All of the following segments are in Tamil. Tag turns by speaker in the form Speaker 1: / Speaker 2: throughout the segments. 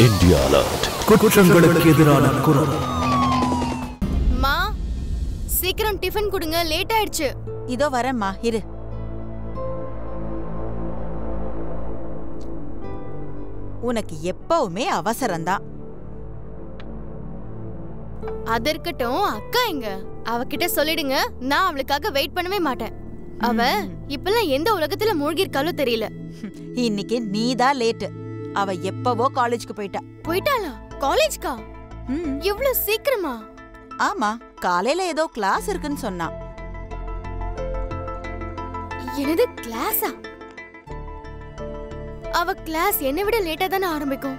Speaker 1: இந்தியா அலர்ட் குற்றங்களுக்கு எதிரான குரல்
Speaker 2: மா சீக்கிரம் டிஃபன் கொடுங்க லேட் ஆயிடுச்சு
Speaker 3: இதோ வரேம்மா இரு உனக்கு எப்பவுமே அவசரம்தான்
Speaker 2: அது இருக்கட்டும் அக்கா எங்க அவகிட்ட சொல்லிடுங்க நான் அவளுக்காக வெயிட் பண்ணவே மாட்டேன் அவ இப்பெல்லாம் எந்த உலகத்துல மூழ்கி இருக்காலோ தெரியல
Speaker 3: இன்னைக்கு நீதான் லேட்டு அவ எப்பவோ காலேஜ்க்கு போயிட்டா
Speaker 2: போயிட்டாளா காலேஜ்க்கா
Speaker 3: ம்,
Speaker 2: இவ்ளோ சீக்கிரமா
Speaker 3: ஆமா காலையில ஏதோ கிளாஸ் இருக்குன்னு சொன்னா
Speaker 2: எனது கிளாஸா அவ கிளாஸ் என்னை விட லேட்டா தானே ஆரம்பிக்கும்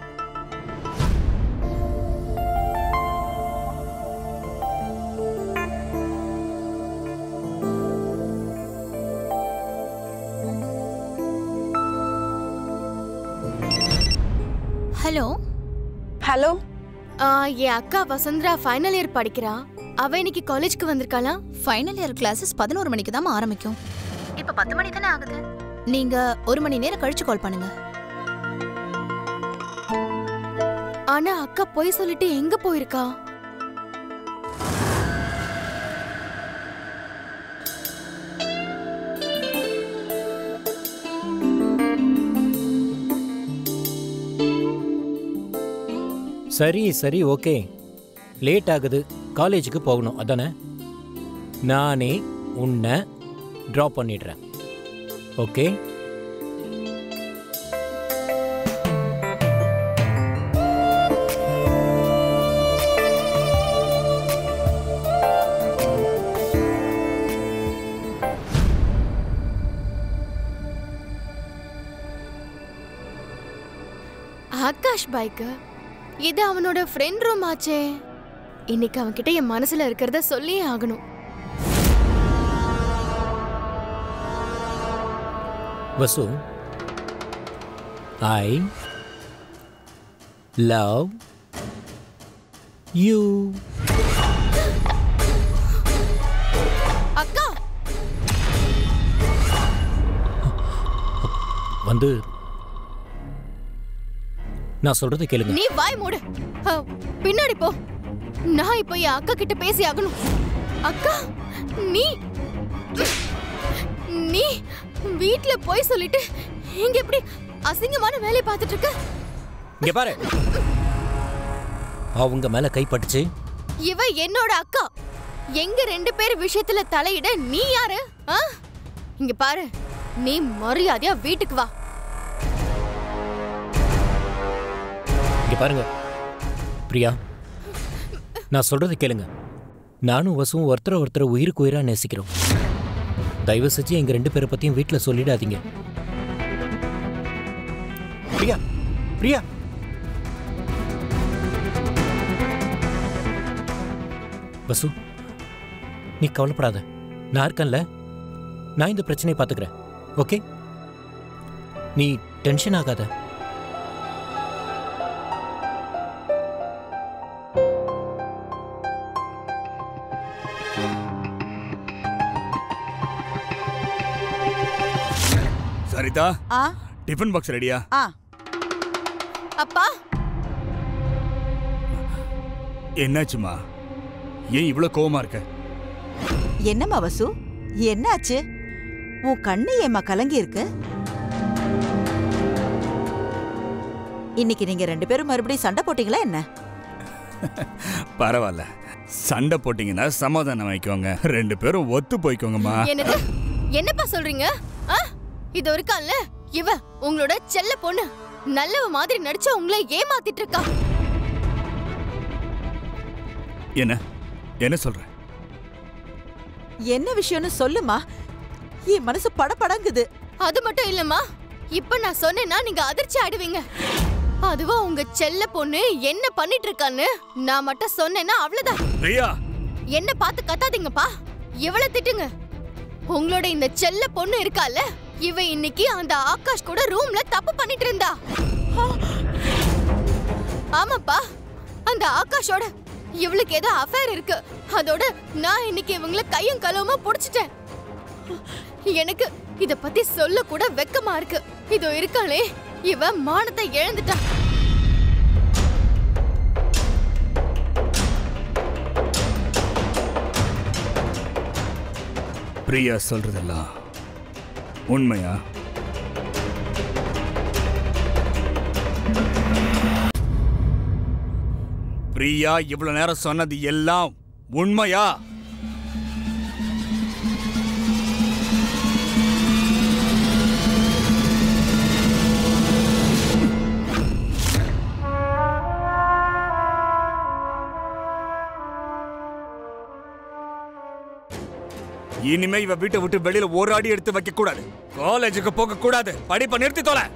Speaker 2: ஹலோ
Speaker 4: ஹலோ
Speaker 2: ஆ, என் அக்கா வசுந்தரா ஃபைனல் இயர் படிக்கிறா அவ இன்னைக்கு காலேஜ்க்கு வந்திருக்காளா
Speaker 5: ஃபைனல் இயர் கிளாஸஸ் பதினோரு மணிக்கு தான் ஆரம்பிக்கும்
Speaker 2: இப்ப பத்து மணி தானே ஆகுது
Speaker 5: நீங்க ஒரு மணி நேரம் கழிச்சு கால் பண்ணுங்க
Speaker 2: ஆனா அக்கா போய் சொல்லிட்டு எங்க போயிருக்கா
Speaker 6: சரி சரி ஓகே லேட் ஆகுது காலேஜுக்கு போகணும் அதானே நானே உன்னை ட்ராப் பண்ணிடுறேன் ஓகே
Speaker 2: ஆகாஷ் பைக்கு இது அவனோட ஃப்ரெண்ட் ரூம் ஆச்சே இன்னைக்கு அவன்கிட்ட என் மனசுல இருக்கிறத சொல்லியே ஆகணும்
Speaker 6: வசு ஐ லவ் யூ
Speaker 2: அக்கா
Speaker 6: வந்து நான் சொல்றது கேளுங்க
Speaker 2: நீ வாய் மூடு அ, பின்னாடி போ நான் இப்போ என் அக்கா கிட்ட பேசி ஆகணும் அக்கா நீ நீ வீட்ல போய் சொல்லிட்டு இங்க எப்படி அசிங்கமான வேலையை பார்த்துட்டு இருக்க
Speaker 6: இங்க பாரு அவங்க மேல கை பட்டுச்சு
Speaker 2: இவ என்னோட அக்கா எங்க ரெண்டு பேர் விஷயத்துல தலையிட நீ யாரு ஆ? இங்க பாரு நீ மரியாதையா வீட்டுக்கு வா
Speaker 6: இங்க பாருங்க பிரியா நான் சொல்றது கேளுங்க நானும் வசுவும் ஒருத்தர ஒருத்தர உயிருக்கு உயிரா நேசிக்கிறோம் தயவு செஞ்சு எங்க ரெண்டு பேரை பத்தியும் வீட்ல சொல்லிடாதீங்க பிரியா பிரியா வசு நீ கவலைப்படாத நான் இருக்கேன்ல நான் இந்த பிரச்சனையை பார்த்துக்கிறேன் ஓகே நீ டென்ஷன் ஆகாத
Speaker 7: சரிதா
Speaker 3: ஆ
Speaker 7: டிஃபன் பாக்ஸ் ரெடியா
Speaker 3: ஆ
Speaker 2: அப்பா
Speaker 7: என்னாச்சுமா ஏன் இவ்ளோ கோவமா இருக்க
Speaker 3: என்னம்மா வசு என்னாச்சு உன் கண்ணு ஏம்மா கலங்கி இருக்கு இன்னைக்கு நீங்க ரெண்டு பேரும் மறுபடியும் சண்டை போட்டீங்களா என்ன
Speaker 7: பரவாயில்ல சண்டை போட்டீங்கன்னா சமாதானம் வைக்கோங்க ரெண்டு பேரும் ஒத்து போய்க்கோங்கம்மா
Speaker 2: என்னது என்னப்பா சொல்றீங்க ஆ? இது இருக்கான்ல இவ உங்களோட செல்ல பொண்ணு நல்லவ மாதிரி நடிச்சு உங்களை ஏமாத்திட்டு இருக்கா
Speaker 7: என்ன என்ன சொல்ற
Speaker 3: என்ன விஷயம்னு சொல்லுமா என் மனசு படபடங்குது
Speaker 2: அது மட்டும் இல்லம்மா இப்ப நான் சொன்னேன்னா நீங்க அதிர்ச்சி ஆயிடுவீங்க அதுவா உங்க செல்ல பொண்ணு என்ன பண்ணிட்டு இருக்கான்னு நான் மட்டும் சொன்னேன்னா அவ்வளவுதான்
Speaker 7: பிரியா
Speaker 2: என்ன பார்த்து கத்தாதீங்கப்பா இவள திட்டுங்க உங்களோட இந்த செல்ல பொண்ணு இருக்கால இவ இன்னைக்கு அந்த ஆகாஷ் கூட ரூம்ல தப்பு பண்ணிட்டு இருந்தா ஆமாப்பா அந்த ஆகாஷோட இவளுக்கு ஏதோ அஃபேர் இருக்கு அதோட நான் இன்னைக்கு இவங்கள கையும் களவுமா புடிச்சிட்டேன் எனக்கு இத பத்தி சொல்ல கூட வெக்கமா இருக்கு இதோ இருக்காளே இவ மானத்தை இழந்துட்டா
Speaker 7: பிரியா சொல்றதெல்லாம் உண்மையா பிரியா இவ்வளவு நேரம் சொன்னது எல்லாம் உண்மையா இனிமே இவ வீட்டை விட்டு வெளியில ஒரு அடி எடுத்து வைக்க கூடாது காலேஜுக்கு போக கூடாது படிப்பை நிறுத்தி தொலை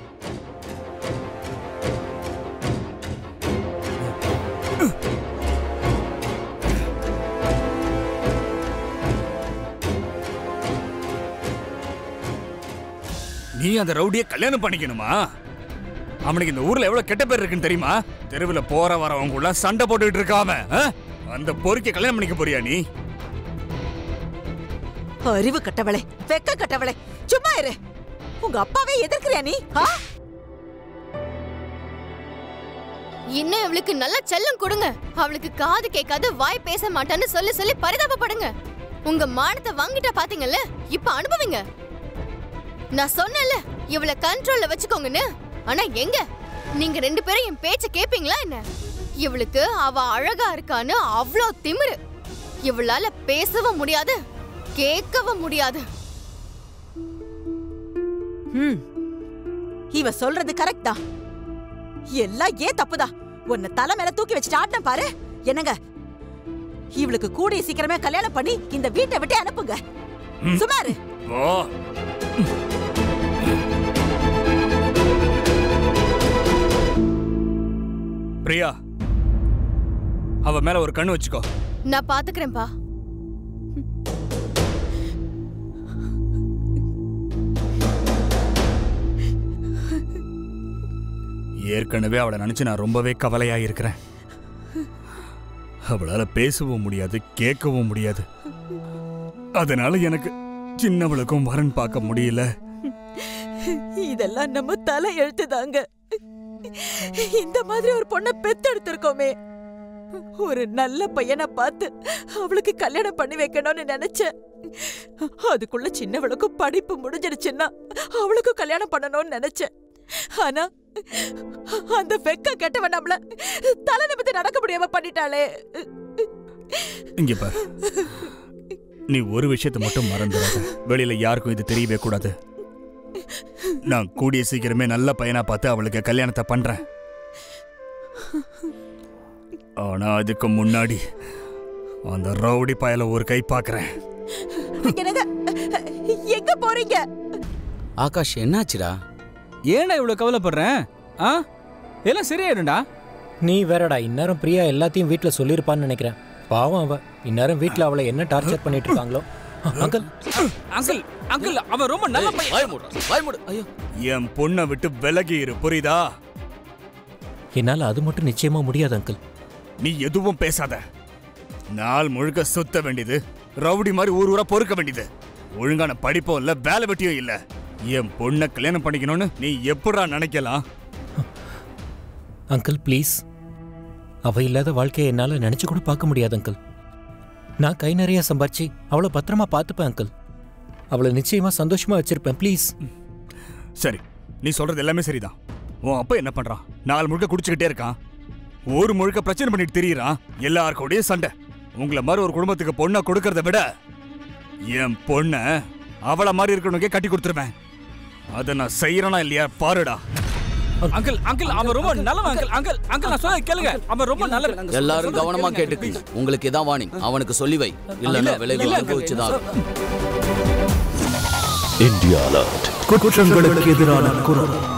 Speaker 7: நீ அந்த ரவுடியை கல்யாணம் பண்ணிக்கணுமா அவனுக்கு இந்த ஊர்ல எவ்வளவு கெட்ட பேர் இருக்குன்னு தெரியுமா தெருவுல போற வரவங்க எல்லாம் சண்டை போட்டுக்கிட்டு இருக்காம அந்த பொறுக்கை கல்யாணம் பண்ணிக்க போறியா நீ
Speaker 3: அறிவு கட்டவளே வெக்க கட்டவளே சும்மா இரு உங்க அப்பாவே எதிர்க்கிறியா நீ ஆ?
Speaker 2: இன்னும் இவளுக்கு நல்ல செல்லம் கொடுங்க அவளுக்கு காது கேட்காது வாய் பேச மாட்டான்னு சொல்லி சொல்லி பரிதாபப்படுங்க உங்க மானத்தை வாங்கிட்டா பாத்தீங்கல்ல இப்ப அனுபவிங்க நான் சொன்னேன்ல இவள கண்ட்ரோல்ல வச்சுக்கோங்கன்னு ஆனா எங்க நீங்க ரெண்டு பேரும் என் பேச்ச கேப்பீங்களா என்ன இவளுக்கு அவ அழகா இருக்கான்னு அவ்ளோ திமிரு இவளால பேசவும் முடியாது கேட்கவும் முடியாது
Speaker 3: ம் இவ சொல்றது கரெக்ட் தான் எல்லாம் ஏன் தப்புதான் உன்னை தலை மேல தூக்கி வச்சுட்டு ஆட்டம் பாரு என்னங்க இவளுக்கு கூடிய சீக்கிரமே கல்யாணம் பண்ணி இந்த வீட்டை விட்டு அனுப்புங்க சுமாரு
Speaker 7: ஓ பிரியா அவ மேல ஒரு கண்ணு வச்சுக்கோ
Speaker 2: நான் பாத்துக்கிறேன்ப்பா
Speaker 7: ஏற்கனவே அவளை நினைச்சு நான் ரொம்பவே கவலையா இருக்கிறேன் அவளால பேசவும் முடியாது கேட்கவும் முடியாது அதனால எனக்கு சின்னவளுக்கும் வரன் பார்க்க முடியல
Speaker 3: இதெல்லாம் நம்ம தலை எழுத்துதாங்க இந்த மாதிரி ஒரு பொண்ணை பெத்தெடுத்திருக்கோமே ஒரு நல்ல பையனை பார்த்து அவளுக்கு கல்யாணம் பண்ணி வைக்கணும்னு நினைச்சேன் அதுக்குள்ள சின்னவளுக்கும் படிப்பு முடிஞ்சிருச்சுன்னா அவளுக்கும் கல்யாணம் பண்ணணும்னு நினைச்சேன் ஆனா அந்த வெக்க கெட்டவன் நம்மள தலை நிமித்து நடக்க முடியாம பண்ணிட்டாளே
Speaker 7: இங்க பாரு நீ ஒரு விஷயத்தை மட்டும் மறந்துடாத வெளியில யாருக்கும் இது தெரியவே கூடாது நான் கூடிய சீக்கிரமே நல்ல பையனா பார்த்து அவளுக்கு கல்யாணத்தை பண்றேன் ஆனா அதுக்கு முன்னாடி அந்த ரவுடி பயல ஒரு கை பார்க்கறேன்
Speaker 3: என்னங்க எங்க போறீங்க
Speaker 4: ஆகாஷ் என்னாச்சுடா
Speaker 8: ஏன்டா இவ்வளவு கவலைப்படுறேன் ஆ எல்லாம் சரியாயிடும்டா
Speaker 6: நீ வேறடா இந்நேரம் பிரியா எல்லாத்தையும் வீட்ல சொல்லியிருப்பான்னு நினைக்கிறேன் பாவம் அவ இந்நேரம் வீட்ல அவளை என்ன டார்ச்சர் பண்ணிட்டு இருக்காங்களோ அங்கிள்
Speaker 8: அங்கிள் அங்கிள் அவன் ரொம்ப நல்ல பையன்
Speaker 4: வாய் மூடு வாய் மூடு ஐயோ
Speaker 7: என் பொண்ணை விட்டு விலகி இரு புரியுதா
Speaker 6: என்னால அது மட்டும் நிச்சயமா முடியாது அங்கிள்
Speaker 7: நீ எதுவும் பேசாத நாள் முழுக்க சுத்த வேண்டியது ரவுடி மாதிரி ஊர் ஊரா பொறுக்க வேண்டியது ஒழுங்கான படிப்பும் இல்ல வேலை வெட்டியும் இல்ல என் பொண்ணை கல்யாணம் பண்ணிக்கணும்னு நீ எப்படா நினைக்கலாம்
Speaker 6: அங்கிள் ப்ளீஸ் அவ இல்லாத வாழ்க்கையை என்னால நினைச்சு கூட பார்க்க முடியாது அங்கிள் நான் கை நிறைய சம்பாரிச்சு அவளை பத்திரமா பார்த்துப்பேன் அங்கிள் அவளை நிச்சயமா சந்தோஷமா வச்சிருப்பேன் ப்ளீஸ்
Speaker 7: சரி நீ சொல்றது எல்லாமே சரிதான் உன் அப்பா என்ன பண்றான் நாள் முழுக்க குடிச்சுக்கிட்டே இருக்கான் ஊர் முழுக்க பிரச்சனை பண்ணிட்டு திரியறான் எல்லாருக்கூடயும் சண்டை உங்களை மாதிரி ஒரு குடும்பத்துக்கு பொண்ணை கொடுக்கறத விட என் பொண்ண அவள மாதிரி இருக்கணுக்கே கட்டி கொடுத்துருவேன் அதை நான் செய்யறனா இல்லையா பாருடா
Speaker 8: அங்கிள் அங்கிள் அவன் ரொம்ப நல்லவன் அங்கிள் அங்கிள் அங்கிள் நான் சொல்ல கேளுங்க அவன் ரொம்ப நல்லவன்
Speaker 4: எல்லாரும் கவனமா கேட்டுக்குங்க உங்களுக்கு இதான் வார்னிங் அவனுக்கு சொல்லி வை இல்லன்னா விளைவு அனுபவிச்சுதான் ஆகணும்.
Speaker 1: இந்தியா அலர்ட் குற்றங்களுக்கு எதிரான குரல்